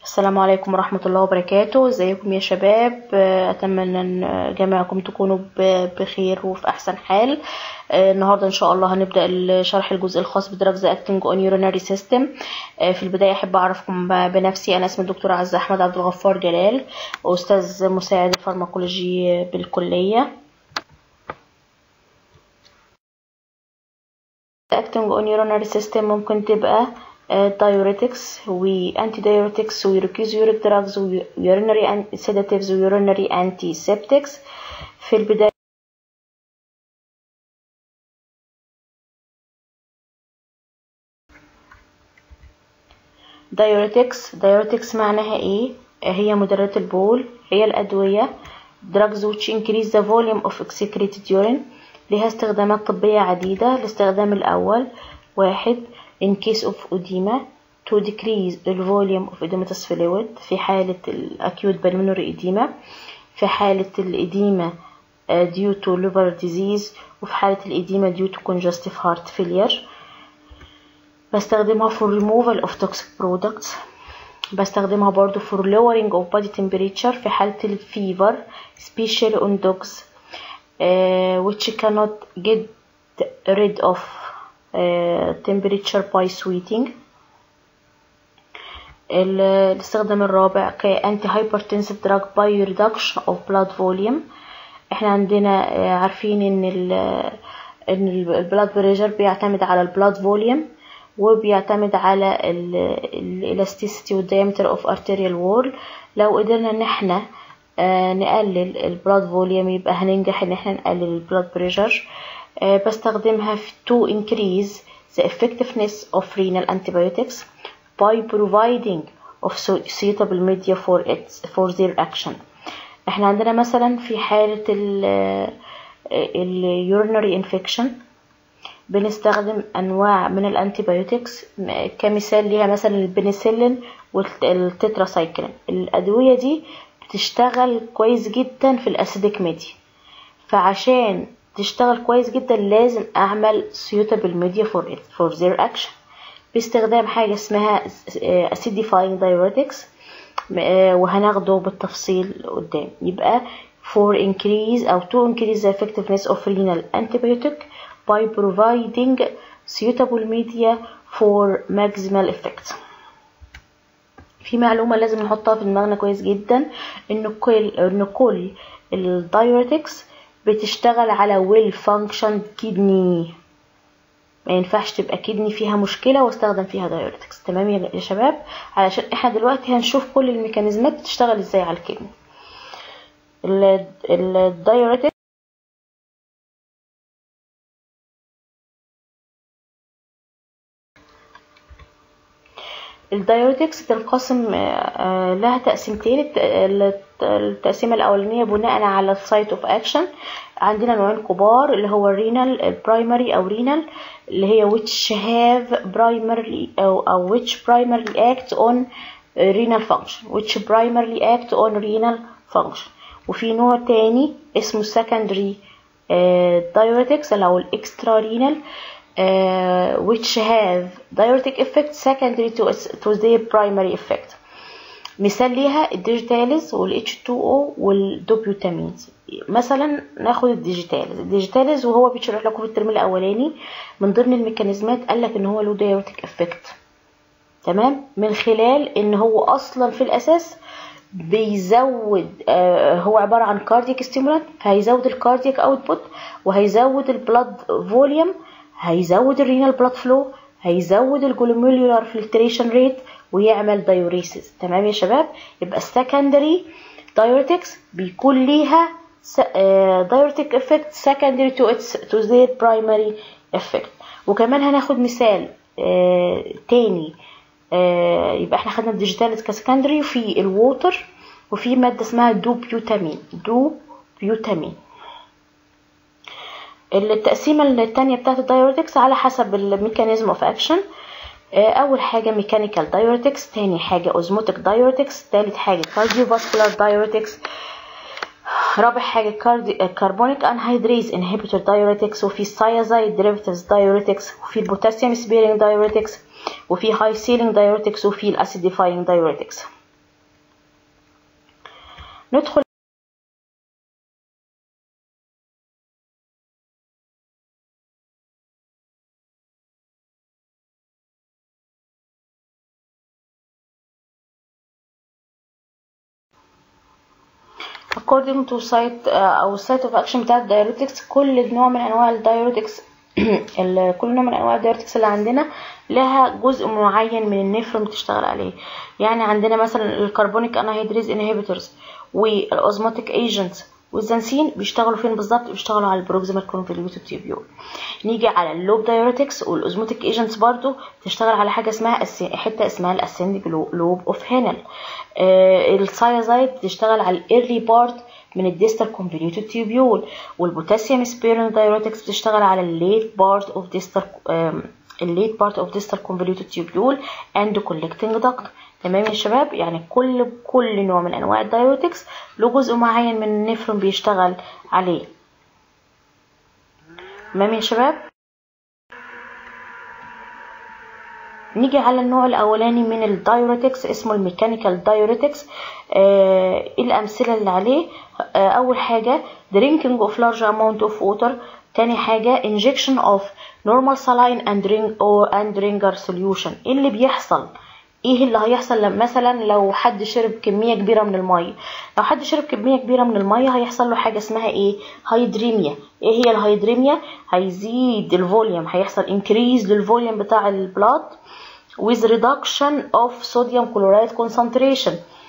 السلام عليكم ورحمة الله وبركاته ازيكم يا شباب آه، اتمنى ان جميعكم تكونوا ب- بخير وفي احسن حال آه، النهارده ان شاء الله هنبدا شرح الجزء الخاص بدراجز اكتنج اون يورينري سيستم في البدايه احب اعرفكم ب- بنفسي انا اسمي الدكتوره عزه احمد عبد الغفار جلال استاذ مساعد الفارماكولوجي بالكليه acting on urinary system ممكن تبقى diuretics و antidiuretics و uricosuric drugs و urinary an- sedatives و urinary antiseptics في البداية diuretics diuretics معناها ايه هي مدرات البول هي الأدوية drugs which increase the volume of excreted urine لها استخدامات طبية عديدة الاستخدام الأول واحد in case of edema to decrease the volume of edematous fluid في حالة ال acute pulmonary edema في حالة الإديمة uh, due to liver disease وفي حالة الإديمة due to congestive heart failure بستخدمها for removal of toxic products بستخدمها برضو for lowering of body temperature في حالة الفيفر especially on dogs uh, which cannot get rid of uh, temperature by sweating ال- الاستخدام الرابع كأنتي hypertensive drug by reduction of blood volume احنا عندنا آه، عارفين ان ال ان البلاد بريشر بيعتمد على البلاد فوليوم وبيعتمد على الالاستيسيتي والديامتر اوف ارتيريال وول لو قدرنا ان احنا آه، نقلل البلاد فوليوم يبقى هننجح ان احنا نقلل البلاد بريشر بستخدمها في to increase the effectiveness of renal antibiotics by providing of su- suitable media for its for their action احنا عندنا مثلا في حالة ال ال urinary infection بنستخدم انواع من الانتيبيوتكس م- كمثال ليها مثلا البنسلين والتتراسايكلين الادويه دي بتشتغل كويس جدا في الاسيديك ميديا فعشان تشتغل كويس جدا لازم اعمل suitable media for it for their action باستخدام حاجه اسمها acidifying diuretics م- آه، وهناخده بالتفصيل قدام يبقى for increase أو to increase the effectiveness of renal antibiotic by providing suitable media for maximal effect في معلومة لازم نحطها في دماغنا كويس جدا ان كل ان كل الدايوريتكس بتشتغل على ويل فانكشن كدني ما ينفعش تبقى كدني فيها مشكلة واستخدم فيها دايوريتكس تمام يا يا شباب علشان احنا دلوقتي هنشوف كل الميكانيزمات بتشتغل ازاي على الكدني الدايوريتكس الدايوريتكس تنقسم آه، آه، لها تقسيمتين الت- الت- التقسيمة الأولانية بناء على السايت اوف اكشن عندنا نوعين كبار اللي هو الرينال البرايمري أو رينال اللي هي which have primarily أو أو which primarily act on renal function which primarily act on renal function وفي نوع تاني اسمه secondary آه، diuretics اللي هو الاكسترا رينال which have diuretic effect secondary to, its- to their primary effect مثال ليها الديجيتاليز وال H2O والدوبيوتامينز مثلا ناخد الديجيتاليز الديجيتاليز وهو بيشرح لكم في الترم الاولاني من ضمن الميكانيزمات قال لك ان هو له دايوريتك افكت تمام من خلال ان هو اصلا في الاساس بيزود آه هو عباره عن كاردياك ستيمولانت فهيزود الكاردياك اوتبوت وهيزود البلاد فوليوم هيزود الرينال بلاد فلو هيزود الجلوميرولار فلتريشن ريت ويعمل دايوريسيس تمام يا شباب يبقى السكندري دايوريتكس بيكون ليها دايوريتك افكت سكندري تو اتس تو their برايمري افكت وكمان هناخد مثال آه تاني آه يبقى احنا خدنا الديجيتال كسكندري وفي الووتر وفي ماده اسمها دوبيوتامين دوبيوتامين التقسيمة التانية بتاعت الدايوريتكس على حسب الميكانيزم اوف اكشن اول حاجة ميكانيكال دايوريتكس تاني حاجة اوزموتيك دايوريتكس تالت حاجة كارديوفاسكولار دايوريتكس رابع حاجة كربونيك انهيدريز انهبيتور دايوريتكس وفي سايازايد ديريفاتيفز دايوريتكس وفي البوتاسيوم سبيرنج دايوريتكس وفي هاي سيلينج دايوريتكس وفي الاسيديفاينج دايوريتكس ندخل according to site او site of action بتاع الدايوريتكس كل نوع من انواع الدايوريتكس كل نوع من انواع الدايوريتكس اللي عندنا لها جزء معين من النفرون بتشتغل عليه يعني عندنا مثلا الكربونيك انهيدريز انهبيتورز والاوزماتيك ايجنتس والزنسين بيشتغلوا فين بالظبط بيشتغلوا على البروكسيمال كونفوليوتد تيبيول نيجي على اللوب دايوريتكس والاوزموتيك ايجنتس برضو تشتغل على حاجه اسمها أسي... حته اسمها الاسندج لوب اوف هينل آه السايازايد بتشتغل على الايرلي بارت من الديستال كونفوليوتد تيبيول والبوتاسيوم سبيرين دايوريتكس بتشتغل على الليت بارت اوف ديستال الليت بارت اوف ديستال كونفوليوتد تيبيول اند كولكتنج داكت تمام يا شباب يعني كل كل نوع من انواع الدايوريتكس له جزء معين من النفرون بيشتغل عليه تمام يا شباب نيجي على النوع الاولاني من الدايوريتكس اسمه الميكانيكال دايوريتكس آه الامثله اللي عليه آه اول حاجه drinking of large amount of water تاني حاجه injection of normal saline and ring or and ringer solution ايه اللي بيحصل ايه اللي هيحصل لما مثلا لو حد شرب كميه كبيره من الميه لو حد شرب كميه كبيره من الميه هيحصل له حاجه اسمها ايه هيدريميا ايه هي الهيدريميا هيزيد الفوليوم هيحصل انكريز للفوليوم بتاع البلاد with reduction of sodium chloride concentration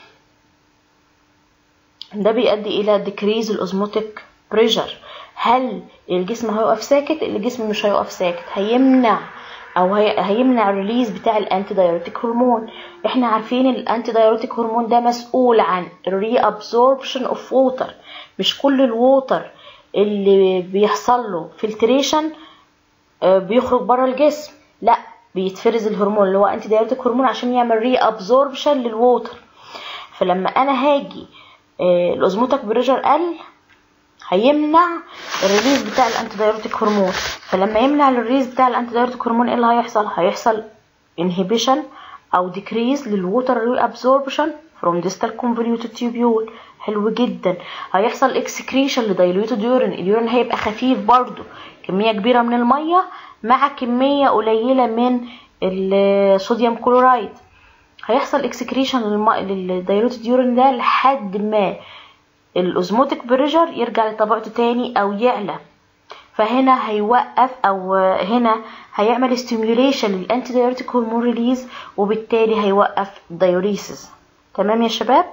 ده بيؤدي الى decrease الاسموتيك pressure هل الجسم هيقف ساكت الجسم مش هيقف ساكت هيمنع او هي... هيمنع الريليز بتاع الانتي دايوريتيك هرمون احنا عارفين الانتي دايوريتيك هرمون ده مسؤول عن الري ابزوربشن اوف ووتر مش كل الووتر اللي بيحصل له فلتريشن بيخرج بره الجسم لا بيتفرز الهرمون اللي هو انتي دايوريتيك هرمون عشان يعمل ري ابزوربشن للووتر فلما انا هاجي الاوزموتك بريشر قل هيمنع الريليز بتاع الانتي دايوريتيك هرمون فلما يمنع الريليز بتاع الانتي دايوريتيك هرمون ايه اللي هيحصل هيحصل inhibition او decrease للووتر ري ابزوربشن from distal convoluted tubule حلو جدا هيحصل اكسكريشن لدايلوتد يورين اليورين هيبقى خفيف برضو كميه كبيره من الميه مع كميه قليله من الصوديوم كلورايد هيحصل اكسكريشن للدايلوتد يورين ده لحد ما الاوزموتيك بريشر يرجع لطبيعته تاني او يعلى فهنا هيوقف او هنا هيعمل ستيميوليشن للانتي دايوريتيك هرمون ريليز وبالتالي هيوقف دايوريسيس تمام يا شباب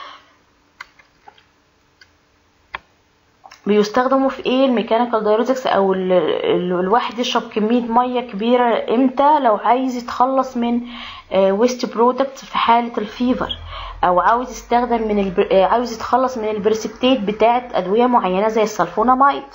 بيستخدموا في ايه الميكانيكال دايوريتكس او ال ال الواحد يشرب كميه ميه كبيره امتى لو عايز يتخلص من ويست برودكت في حاله الفيفر او عاوز يستخدم من البر... عاوز يتخلص من البرسبتات بتاعه ادويه معينه زي السلفونامايد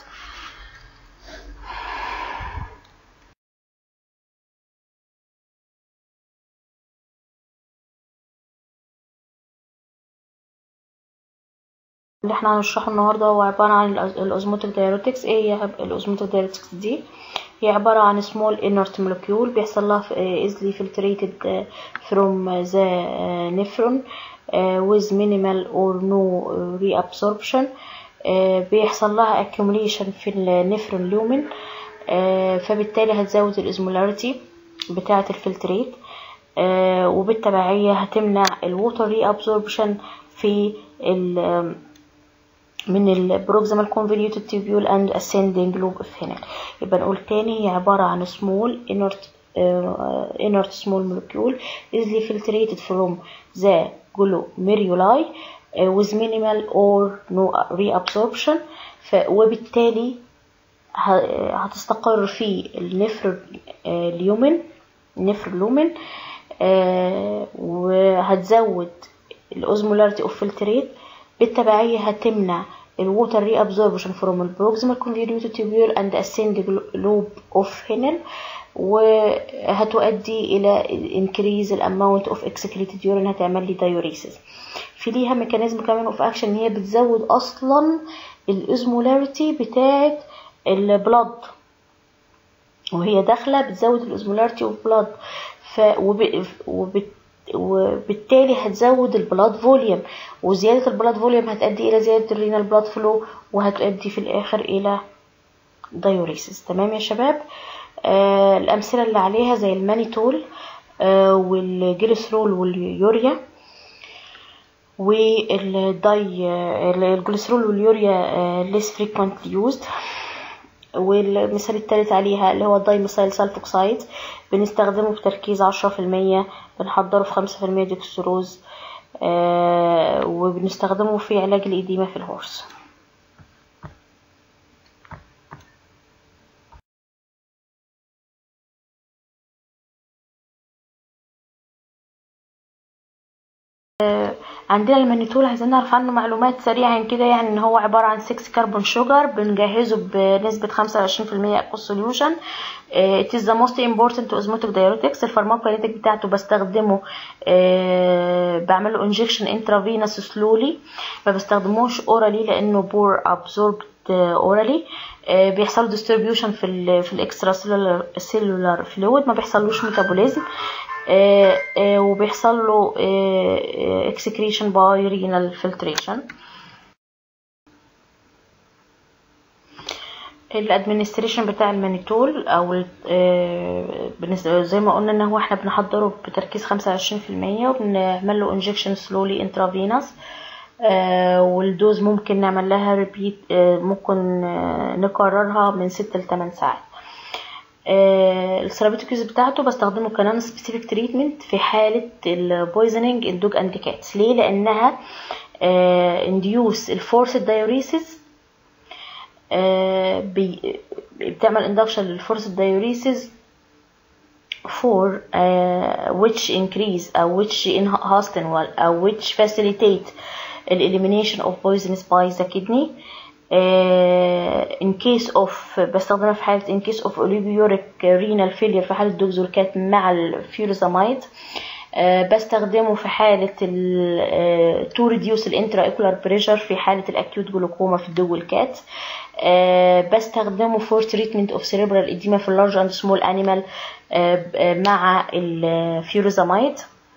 اللي احنا هنشرحه النهارده هو عباره عن الاوزموتيك دايوريتكس ايه هي الاوزموتيك دايوريتكس دي هي عبارة عن small inert molecule بيحصل لها easily filtrated from the nephron with minimal or no reabsorption بيحصل لها accumulation في النفرون لومن فبالتالي هتزود الاسمولاريتي بتاعة الفلتريت وبالتبعية هتمنع الووتر reabsorption في ال من البروكسيمال convoluted tubule and ascending lobe of Henle يبقى نقول تاني هي عبارة عن small inert uh, inert small molecule easily filtrated from the glomeruli uh, with minimal or no reabsorption ف وبالتالي هتستقر في النفر اليومن النفر اليومن وهتزود الاوزمولاريتي اوف فلتريت بالتبعية هتمنع الووتر ري ابزوربشن فروم البروكسيمال convoluted tubule and ascending lobe of Henle وهتؤدي الى increase الاماونت اوف excreted urine هتعمل لي diuresis في ليها ميكانيزم كمان اوف اكشن هي بتزود اصلا الاسمولاريتي بتاعه البلد وهي داخله بتزود الاسمولاريتي اوف بلد ف وب... وبت وبالتالي هتزود البلاد فوليوم وزيادة البلاد فوليوم هتؤدي إلى زيادة الرينال بلاد فلو وهتؤدي في الآخر إلى دايوريسيس تمام يا شباب آه الأمثلة اللي عليها زي المانيتول آه والجليسرول واليوريا والداي الجليسرول واليوريا less frequently used والمثال الثالث عليها اللي هو الداي ميثايل سلفوكسايد بنستخدمه بتركيز عشرة في المية بنحضره في خمسة في المية ديكستروز آه وبنستخدمه في علاج الإديمة في الهورس آه عندنا المانيتول عايزين نعرف عنه معلومات سريعا كده يعني ان هو عبارة عن 6 كربون شوجر بنجهزه بنسبة 25% aqueous solution uh, it is the most important to osmotic diuretics الفارماكوليتيك بتاعته بستخدمه uh, بعمله injection intravenous slowly ما بستخدموش orally لانه بور absorbed orally uh, بيحصل distribution في ال في الاكسترا cellular fluid ما بيحصلوش ميتابوليزم آه آه وبيحصل له آه excretion by renal filtration الادمنستريشن بتاع المانيتول او زي ما قلنا ان هو احنا بنحضره بتركيز 25% وبنعمل له انجكشن سلولي انترافينوس والدوز ممكن نعمل لها ريبيت ممكن نكررها من 6 ل 8 ساعات الثيرابيوتيكس بتاعته بستخدمه كنون سبيسيفيك تريتمنت في حالة البويزنينج الدوج اند كاتس ليه لانها انديوس الفورس دايوريسيس بتعمل اندكشن للفورس دايوريسيس for uh, which increase أو which hasten أو which facilitate elimination of poisons by the kidney uh, in case of بستخدمها في حالة in case of olivuric renal failure في حالة دوكزوركات مع الفيورزامايد uh, بستخدمه في حالة ال uh, to reduce الانترا بريشر في حالة الاكيوت جلوكوما في الدول كات uh, بستخدمه for treatment of cerebral edema في large and small animal uh, مع الفيورزامايد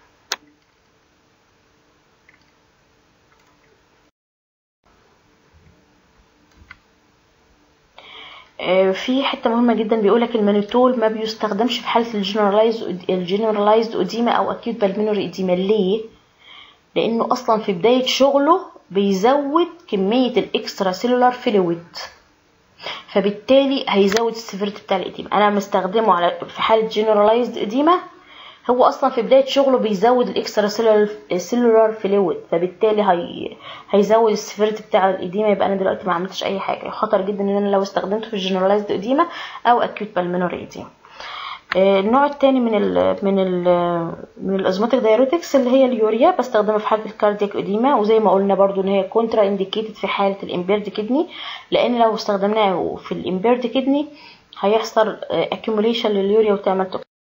في حته مهمه جدا بيقولك المانيتول ما بيستخدمش في حاله الجنرالايزد الجنرالايزد اوديما او اكيوت بالمينوري اوديما ليه لانه اصلا في بدايه شغله بيزود كميه الاكسترا سيلولار فلويد فبالتالي هيزود السيفيرتي بتاع الاديمه انا مستخدمه على في حاله جنرالايزد اديما هو اصلا في بدايه شغله بيزود الاكسترا سيلولار فلويد فبالتالي هي هيزود السيفيرتي بتاع الاديمه يبقى انا دلوقتي ما عملتش اي حاجه خطر جدا ان انا لو استخدمته في الجنرالايزد اديما او اكيوت بالمينوري اديما النوع الثاني من ال من ال من الازماتيك دايوريتكس اللي هي اليوريا بستخدمها في حاله الكاردياك اديما وزي ما قلنا برضو ان هي كونترا انديكيتد في حاله الامبيرد كدني لان لو استخدمناه في الامبيرد كدني هيحصل accumulation لليوريا وتعمل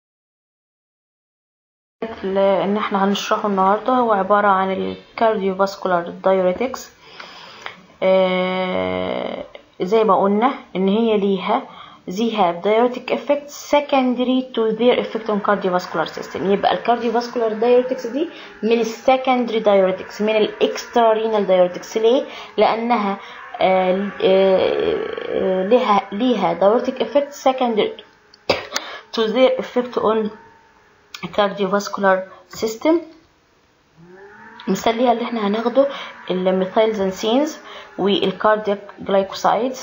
ان احنا هنشرحه النهارده هو عبارة عن الكارديوفاسكولار دايوريتكس آه زي ما قلنا ان هي ليها they have diuretic effect secondary to their effect on cardiovascular system يبقى الكارديوفاسكولار دايوريتكس دي من السكندري دايوريتكس من الاكسترا رينال دايوريتكس ليه لانها آه آه ليها ليها diuretic effect secondary to their effect on cardiovascular system مثال ليها اللي احنا هناخده الميثايلزانسينز والكاردياك جلايكوسايدز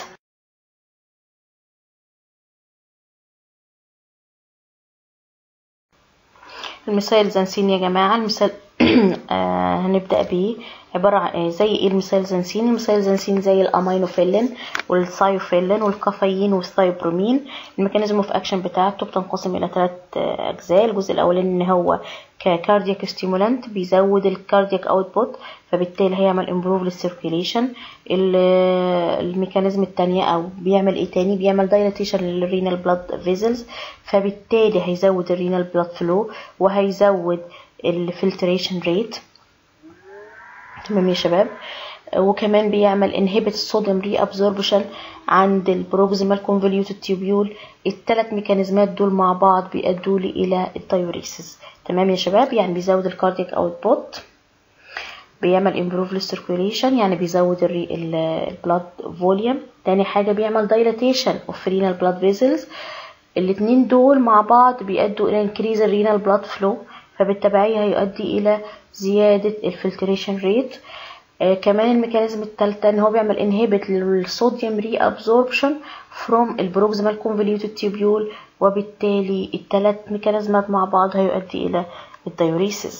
الميثايلزانسين يا جماعة المثال آه هنبدأ بيه عبارة عن زي ايه الميثايلزانسين الميثايلزانسين زي الامينوفيلين والثايوفيلين والكافيين والثايبرومين الميكانيزم اوف اكشن بتاعته بتنقسم الى ثلاث اجزاء الجزء الاولاني ان هو ككاردياك ستيمولانت بيزود الكاردياك اوتبوت فبالتالي هيعمل امبروف للسيركيليشن الميكانيزم الثانيه او بيعمل ايه تاني بيعمل دايلاتيشن للرينال بلاد فيزلز فبالتالي هيزود الرينال بلاد فلو وهيزود الفلتريشن ريت تمام يا شباب وكمان بيعمل انهبت الصوديوم ري ابزوربشن عند البروكسيمال كونفوليوتد تيوبيول الثلاث ميكانيزمات دول مع بعض بيؤدوا لي الى التيوريسيس تمام يا شباب يعني بيزود الكاردياك اوتبوت بيعمل امبروف للسيركيوليشن يعني بيزود البلاد فوليوم تاني حاجه بيعمل دايلاتيشن اوف رينال بلاد فيزلز الاتنين دول مع بعض بيؤدوا الى انكريز الرينال بلاد فلو فبالتبعيه هيؤدي الى زياده الفلتريشن ريت آه كمان الميكانيزم الثالثة ان هو بيعمل انهبت للصوديوم ري ابزوربشن فروم البروكسيمال كونفوليوتد تيوبيول وبالتالي الثلاث ميكانيزمات مع بعض هيؤدي الى الديوريسيس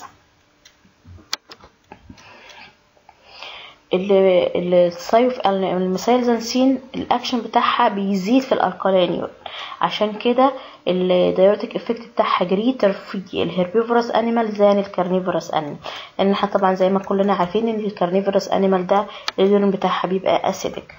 السايف الميثايلزانسين الاكشن بتاعها بيزيد في الالكالين عشان كده الدايوريتك افكت بتاعها جريتر في الهربيفورس انيمال ذان الكارنيفورس انيمال لان احنا طبعا زي ما كلنا عارفين ان الكارنيفورس انيمال ده اليورين بتاعها بيبقى اسيدك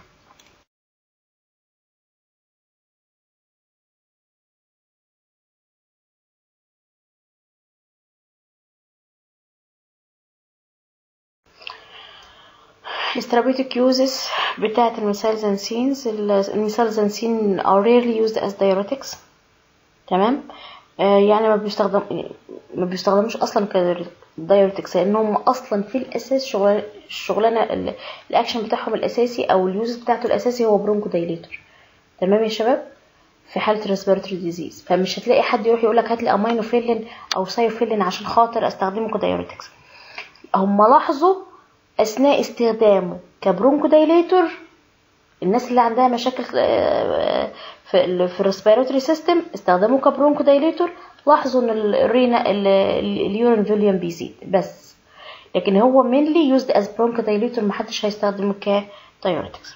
الثيرابيوتيك يوزز بتاعة الميثايلزانسينز الميثايلزانسين are rarely used as diuretics تمام آه يعني ما بيستخدم ما بيستخدموش اصلا كدايوريتكس لانهم اصلا في الاساس شغل الشغلانه الاكشن بتاعهم الاساسي او اليوز بتاعته الاساسي هو برونكو دايليتور تمام يا شباب في حاله الريسبيرتوري ديزيز فمش هتلاقي حد يروح يقول لك هات لي امينوفيلين او سايوفيلين عشان خاطر استخدمه كدايوريتكس هم لاحظوا اثناء استخدامه كبرونكو دايليتور الناس اللي عندها مشاكل في في الريسبيراتوري سيستم استخدموه كبرونكو دايليتور لاحظوا ان الرينا اليورين فوليوم بيزيد بس لكن هو مينلي يوزد از برونكو دايليتور محدش هيستخدمه كدايوريتكس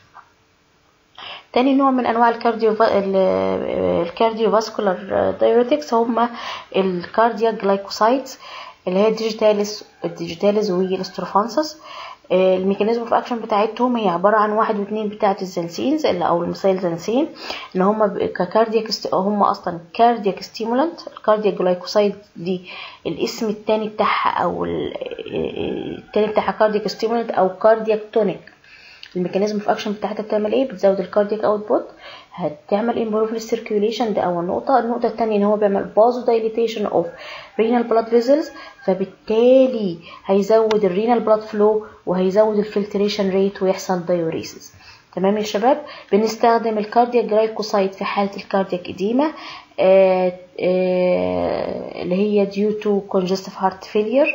تاني نوع من انواع الكارديو الكارديو فاسكولار دايوريتكس هم الكاردياك جلايكوسايدز اللي هي الديجيتاليس الديجيتاليز والاستروفانسس الميكانيزم اوف اكشن بتاعتهم هي عباره عن واحد واثنين بتاعه الزنسينز اللي او الميثايلزانسين ان هم ككاردياك هم اصلا كاردياك ستيمولانت الكاردياك جلايكوسايد دي الاسم الثاني بتاعها او الثاني بتاعها كاردياك ستيمولانت او كاردياك تونيك الميكانيزم اوف اكشن بتاعتها بتعمل ايه بتزود الكاردياك اوتبوت هتعمل امبروف للسيركيوليشن ده اول نقطه النقطه الثانيه ان هو بيعمل بازو دايليتيشن اوف رينال بلاد فيزلز فبالتالي هيزود الرينال بلاد فلو وهيزود الفلتريشن ريت ويحصل دايوريسيس تمام يا شباب بنستخدم الكاردياك جلايكوسايد في حاله الكاردياك اديما آه آه اللي هي due to congestive heart failure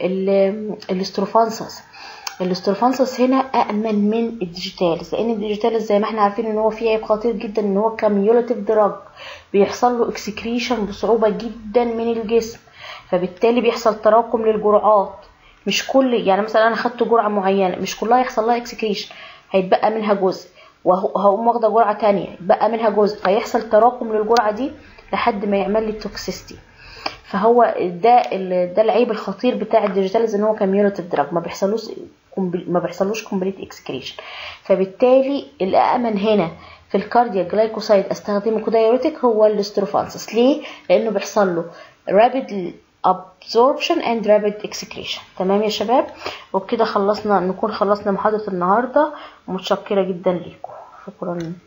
الاستروفانسس الاستروفانسس هنا أأمن من الديجيتالز لأن الديجيتالز زي ما احنا عارفين ان هو فيه عيب خطير جدا ان هو كميولاتيف دراج بيحصل له اكسكريشن بصعوبة جدا من الجسم فبالتالي بيحصل تراكم للجرعات مش كل يعني مثلا انا خدت جرعة معينة مش كلها يحصل لها اكسكريشن هيتبقى منها جزء وهقوم واخدة جرعة تانية يتبقى منها جزء فيحصل تراكم للجرعة دي لحد ما يعمل لي توكسيستي فهو ده ده العيب الخطير بتاع الديجيتالز ان هو كميولاتيف دراج ما بيحصلوش ما بيحصلوش كومبليت اكسكريشن فبالتالي الامن هنا في الكاردياك جلايكوسايد استخدمه كدايوريتك هو الاستروفانسس ليه لانه بيحصل له rapid absorption and rapid excretion تمام يا شباب وبكده خلصنا نكون خلصنا محاضرة النهاردة ومتشكرة جدا ليكم شكرا